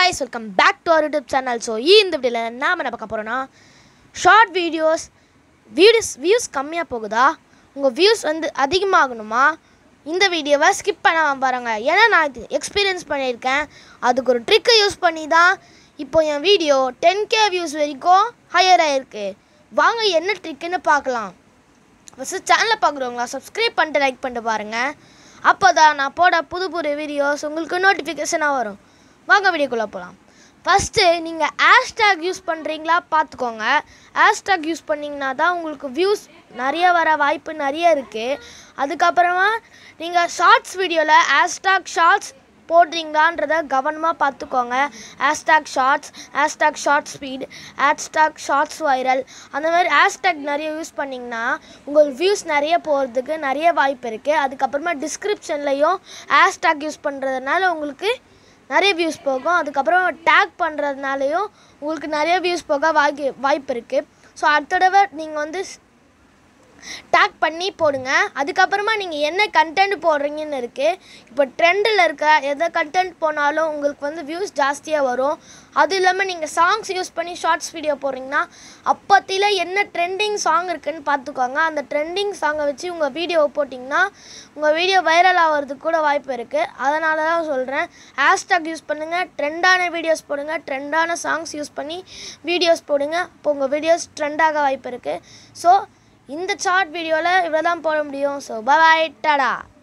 guys welcome back to our YouTube channel so இந்த வீடியோவில் நாம் என்ன பார்க்க போகிறோன்னா ஷார்ட் வீடியோஸ் வீடியோஸ் வியூஸ் கம்மியாக போகுதா உங்கள் வியூஸ் வந்து அதிகமாகணுமா இந்த வீடியோவை ஸ்கிப் பண்ண பாருங்க ஏன்னா நான் இது எக்ஸ்பீரியன்ஸ் பண்ணியிருக்கேன் அதுக்கு ஒரு ட்ரிக்கை யூஸ் பண்ணி தான் இப்போ என் வீடியோ டென் கே வியூஸ் வரைக்கும் ஹையர் ஆகிருக்கு வாங்க என்ன ட்ரிக்குன்னு பார்க்கலாம் ஃபஸ்ட்டு சேனலை பார்க்குறவங்களா சப்ஸ்கிரைப் பண்ணிட்டு லைக் பண்ணிட்டு பாருங்கள் அப்போ தான் நான் போட புது புது வீடியோஸ் உங்களுக்கு நோட்டிஃபிகேஷனாக வரும் வாங்க வீடியோக்குள்ளே போகலாம் ஃபஸ்ட்டு நீங்கள் ஹேஷ்டேக் யூஸ் பண்ணுறீங்களா பார்த்துக்கோங்க ஹேஷ்டேக் யூஸ் பண்ணிங்கன்னா தான் உங்களுக்கு வியூஸ் நிறைய வர வாய்ப்பு நிறைய இருக்குது அதுக்கப்புறமா நீங்கள் ஷார்ட்ஸ் வீடியோவில் ஹேஷ்டேக் ஷார்ட்ஸ் போடுறீங்களான்றத கவனமாக பார்த்துக்கோங்க hashtag shorts hashtag short speed hashtag shorts viral அந்த மாதிரி ஹேஷ்டேக் நிறைய யூஸ் பண்ணிங்கன்னா உங்களுக்கு வியூஸ் நிறைய போகிறதுக்கு நிறைய வாய்ப்பு இருக்குது அதுக்கப்புறமா டிஸ்கிரிப்ஷன்லேயும் ஹேஷ்டேக் யூஸ் பண்ணுறதுனால உங்களுக்கு நிறைய வியூஸ் போகும் அதுக்கப்புறம் டேக் பண்ணுறதுனாலையும் உங்களுக்கு நிறைய வியூஸ் போக வாய்ப்பு வாய்ப்பு இருக்குது ஸோ அடுத்த தடவை நீங்கள் வந்து டேக் பண்ணி போடுங்க அதுக்கப்புறமா நீங்கள் என்ன கண்டென்ட் போடுறீங்கன்னு இருக்குது இப்போ ட்ரெண்டில் இருக்க எந்த கண்டென்ட் போனாலும் உங்களுக்கு வந்து வியூஸ் ஜாஸ்தியாக வரும் அது இல்லாமல் நீங்கள் சாங்ஸ் யூஸ் பண்ணி ஷார்ட்ஸ் வீடியோ போடுறீங்கன்னா அப்போத்தில என்ன ட்ரெண்டிங் சாங் இருக்குன்னு பார்த்துக்கோங்க அந்த ட்ரெண்டிங் சாங்கை வச்சு உங்கள் வீடியோவை போட்டிங்கன்னா உங்கள் வீடியோ வைரல் ஆகிறதுக்கு கூட வாய்ப்பு இருக்குது அதனால தான் சொல்கிறேன் ஹேஷ்டாக் யூஸ் பண்ணுங்கள் ட்ரெண்டான வீடியோஸ் போடுங்க ட்ரெண்டான சாங்ஸ் யூஸ் பண்ணி வீடியோஸ் போடுங்க இப்போ உங்கள் வீடியோஸ் ட்ரெண்டாக வாய்ப்பு இருக்குது ஸோ இந்த சார்ட் வீடியோவில் இவ்வளோ தான் போட முடியும் ஸோ பாய் டாடா